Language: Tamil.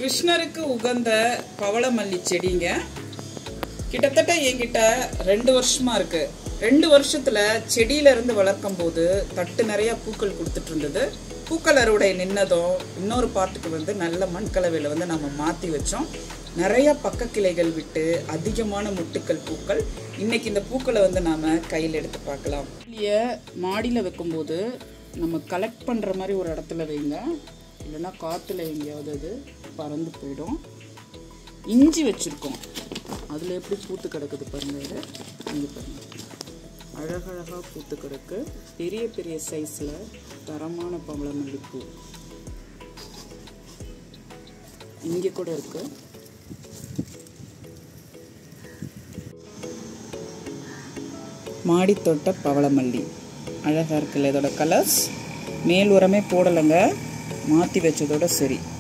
கிருஷ்ணருக்கு உகந்த பவளமல்லி செடிங்க கிட்டத்தட்ட என்கிட்ட ரெண்டு வருஷமா இருக்கு ரெண்டு வருஷத்துல செடியில இருந்து வளர்க்கும் போது தட்டு நிறைய பூக்கள் கொடுத்துட்டு இருந்தது பூக்கள் அறுவடை நின்னதும் இன்னொரு பாட்டுக்கு வந்து நல்ல மண்கலவையில் வந்து நம்ம மாற்றி வச்சோம் நிறைய பக்க கிளைகள் விட்டு அதிகமான முட்டுக்கள் பூக்கள் இன்னைக்கு இந்த பூக்களை வந்து நாம கையில் எடுத்து பார்க்கலாம் இல்லையே மாடியில் வைக்கும்போது நம்ம கலெக்ட் பண்ணுற மாதிரி ஒரு இடத்துல வைங்க இல்லைன்னா காற்றுல எங்கேயாவது அது பறந்து போயிடும் இஞ்சி வச்சுருக்கோம் அதில் எப்படி பூத்து கிடக்குது பாருங்க இது இங்கே பாருங்க அழகழகாக பூத்து கிடக்கு பெரிய பெரிய சைஸில் தரமான பவளமல்லி பூ இங்கே கூட இருக்கு மாடித்தோட்ட பவளமல்லி அழகாக இருக்குல்ல இதோட கலர்ஸ் மேல் உரமே போடலைங்க மாற்றி வச்சதோட சரி